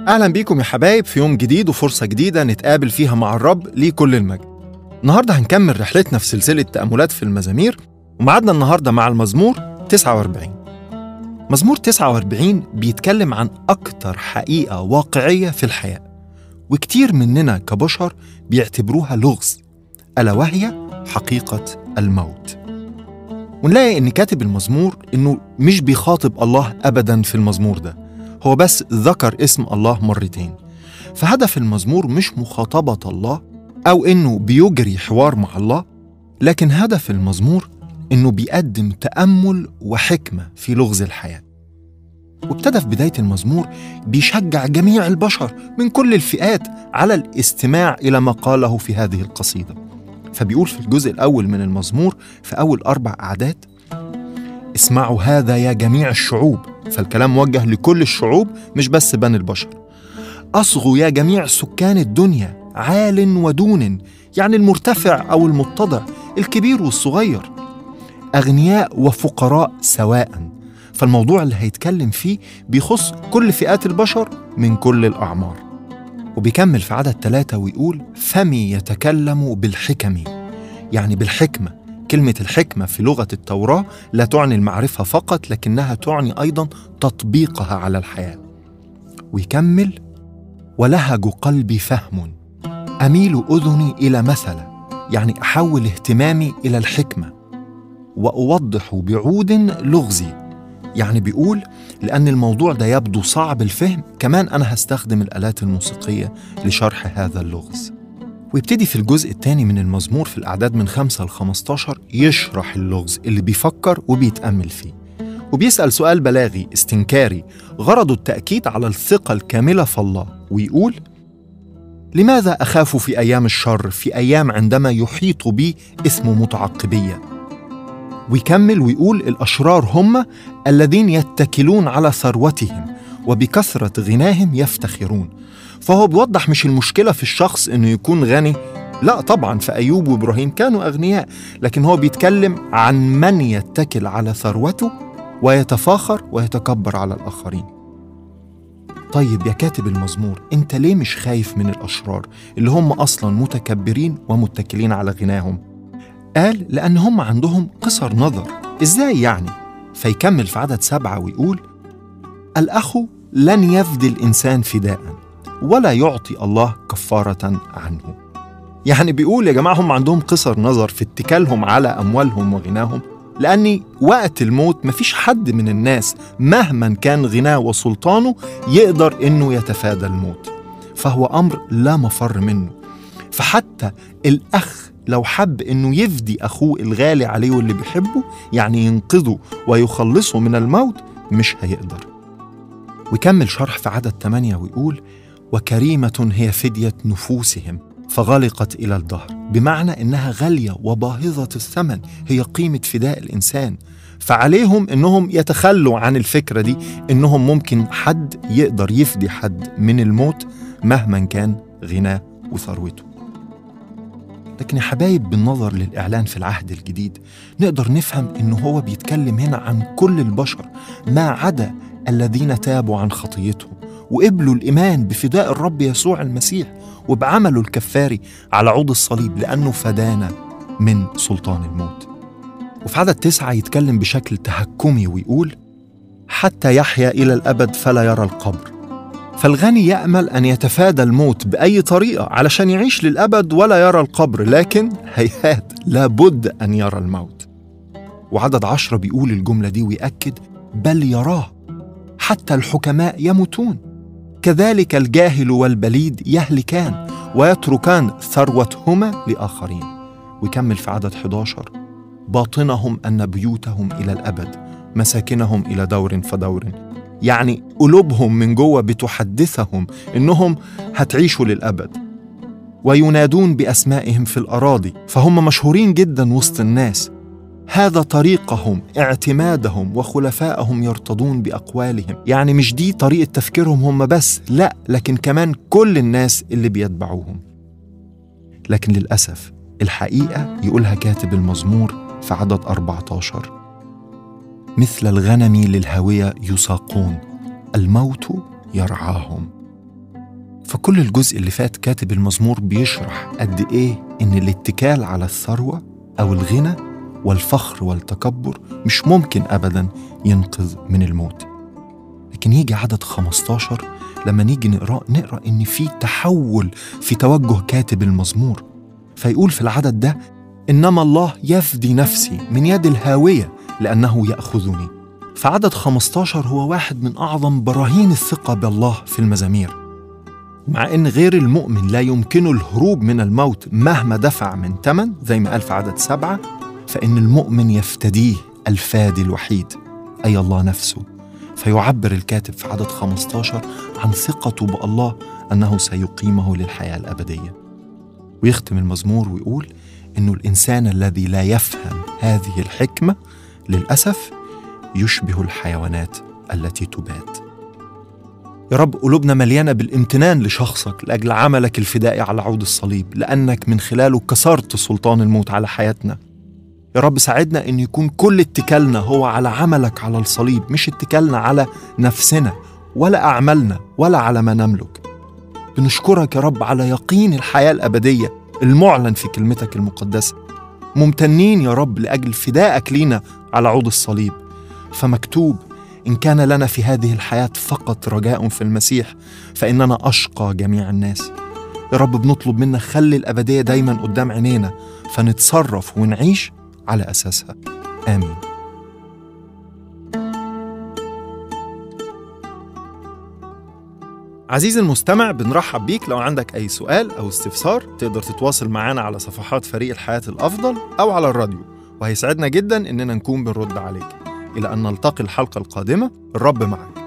أهلا بيكم يا حبايب في يوم جديد وفرصة جديدة نتقابل فيها مع الرب ليه كل المجد النهاردة هنكمل رحلتنا في سلسلة تأملات في المزامير ومعادنا النهاردة مع المزمور 49 مزمور 49 بيتكلم عن أكتر حقيقة واقعية في الحياة وكتير مننا كبشر بيعتبروها لغز ألا وهي حقيقة الموت ونلاقي إن كاتب المزمور إنه مش بيخاطب الله أبدا في المزمور ده هو بس ذكر اسم الله مرتين فهدف المزمور مش مخاطبة الله أو إنه بيجري حوار مع الله لكن هدف المزمور إنه بيقدم تأمل وحكمة في لغز الحياة وابتدى في بداية المزمور بيشجع جميع البشر من كل الفئات على الاستماع إلى ما قاله في هذه القصيدة فبيقول في الجزء الأول من المزمور في أول أربع أعداد اسمعوا هذا يا جميع الشعوب فالكلام موجه لكل الشعوب مش بس بني البشر أصغوا يا جميع سكان الدنيا عال ودون يعني المرتفع أو المتضع الكبير والصغير أغنياء وفقراء سواء فالموضوع اللي هيتكلم فيه بيخص كل فئات البشر من كل الأعمار وبيكمل في عدد ثلاثة ويقول فمي يتكلم بالحكم يعني بالحكمة كلمة الحكمة في لغة التوراة لا تعني المعرفة فقط لكنها تعني أيضا تطبيقها على الحياة ويكمل ولهج قلبي فهم أميل أذني إلى مثل يعني أحول اهتمامي إلى الحكمة وأوضح بعود لغزي يعني بيقول لأن الموضوع ده يبدو صعب الفهم كمان أنا هستخدم الآلات الموسيقية لشرح هذا اللغز ويبتدي في الجزء الثاني من المزمور في الأعداد من 5 ل 15 يشرح اللغز اللي بيفكر وبيتأمل فيه وبيسأل سؤال بلاغي استنكاري غرضه التأكيد على الثقة الكاملة في الله ويقول لماذا أخاف في أيام الشر في أيام عندما يحيط بي اسم متعقبية ويكمل ويقول الأشرار هم الذين يتكلون على ثروتهم وبكثرة غناهم يفتخرون فهو بيوضح مش المشكلة في الشخص إنه يكون غني لا طبعا في أيوب وإبراهيم كانوا أغنياء لكن هو بيتكلم عن من يتكل على ثروته ويتفاخر ويتكبر على الآخرين طيب يا كاتب المزمور انت ليه مش خايف من الأشرار اللي هم أصلا متكبرين ومتكلين على غناهم قال لأن هم عندهم قصر نظر إزاي يعني؟ فيكمل في عدد سبعة ويقول الأخ لن يفدي الإنسان فداء ولا يعطي الله كفارة عنه يعني بيقول يا جماعة هم عندهم قصر نظر في اتكالهم على أموالهم وغناهم لأن وقت الموت مفيش حد من الناس مهما كان غناه وسلطانه يقدر إنه يتفادى الموت فهو أمر لا مفر منه فحتى الأخ لو حب إنه يفدي أخوه الغالي عليه واللي بيحبه يعني ينقذه ويخلصه من الموت مش هيقدر ويكمل شرح في عدد 8 ويقول وكريمة هي فدية نفوسهم فغلقت إلى الدهر بمعنى إنها غالية وباهظة الثمن هي قيمة فداء الإنسان فعليهم إنهم يتخلوا عن الفكرة دي إنهم ممكن حد يقدر يفدي حد من الموت مهما كان غناه وثروته لكن يا حبايب بالنظر للإعلان في العهد الجديد نقدر نفهم إنه هو بيتكلم هنا عن كل البشر ما عدا الذين تابوا عن خطيتهم وقبلوا الإيمان بفداء الرب يسوع المسيح وبعمله الكفاري على عود الصليب لأنه فدانا من سلطان الموت وفي عدد تسعة يتكلم بشكل تهكمي ويقول حتى يحيا إلى الأبد فلا يرى القبر فالغني يأمل أن يتفادى الموت بأي طريقة علشان يعيش للأبد ولا يرى القبر لكن هيهات لابد أن يرى الموت وعدد عشرة بيقول الجملة دي ويأكد بل يراه حتى الحكماء يموتون كذلك الجاهل والبليد يهلكان ويتركان ثروتهما لآخرين ويكمل في عدد 11 باطنهم أن بيوتهم إلى الأبد مساكنهم إلى دور فدور يعني قلوبهم من جوه بتحدثهم إنهم هتعيشوا للأبد وينادون بأسمائهم في الأراضي فهم مشهورين جدا وسط الناس هذا طريقهم اعتمادهم وخلفائهم يرتضون باقوالهم يعني مش دي طريقه تفكيرهم هم بس لا لكن كمان كل الناس اللي بيتبعوهم لكن للاسف الحقيقه يقولها كاتب المزمور في عدد 14 مثل الغنم للهاويه يساقون الموت يرعاهم فكل الجزء اللي فات كاتب المزمور بيشرح قد إيه إن الاتكال على الثروة أو الغنى والفخر والتكبر مش ممكن أبدا ينقذ من الموت لكن يجي عدد 15 لما نيجي نقرأ نقرأ إن في تحول في توجه كاتب المزمور فيقول في العدد ده إنما الله يفدي نفسي من يد الهاوية لأنه يأخذني فعدد 15 هو واحد من أعظم براهين الثقة بالله في المزامير مع إن غير المؤمن لا يمكنه الهروب من الموت مهما دفع من ثمن زي ما قال في عدد سبعة فإن المؤمن يفتديه الفادي الوحيد أي الله نفسه فيعبر الكاتب في عدد 15 عن ثقته بالله أنه سيقيمه للحياة الأبدية ويختم المزمور ويقول إنه الإنسان الذي لا يفهم هذه الحكمة للأسف يشبه الحيوانات التي تبات يا رب قلوبنا مليانة بالامتنان لشخصك لأجل عملك الفدائي على عود الصليب لأنك من خلاله كسرت سلطان الموت على حياتنا يا رب ساعدنا أن يكون كل اتكالنا هو على عملك على الصليب مش اتكالنا على نفسنا ولا أعمالنا ولا على ما نملك بنشكرك يا رب على يقين الحياة الأبدية المعلن في كلمتك المقدسة ممتنين يا رب لأجل فدائك لينا على عود الصليب فمكتوب إن كان لنا في هذه الحياة فقط رجاء في المسيح فإننا أشقى جميع الناس يا رب بنطلب منك خلي الأبدية دايما قدام عينينا فنتصرف ونعيش على أساسها آمين عزيزي المستمع بنرحب بيك لو عندك أي سؤال أو استفسار تقدر تتواصل معنا على صفحات فريق الحياة الأفضل أو على الراديو وهيسعدنا جدا إننا نكون بنرد عليك إلى أن نلتقي الحلقة القادمة الرب معك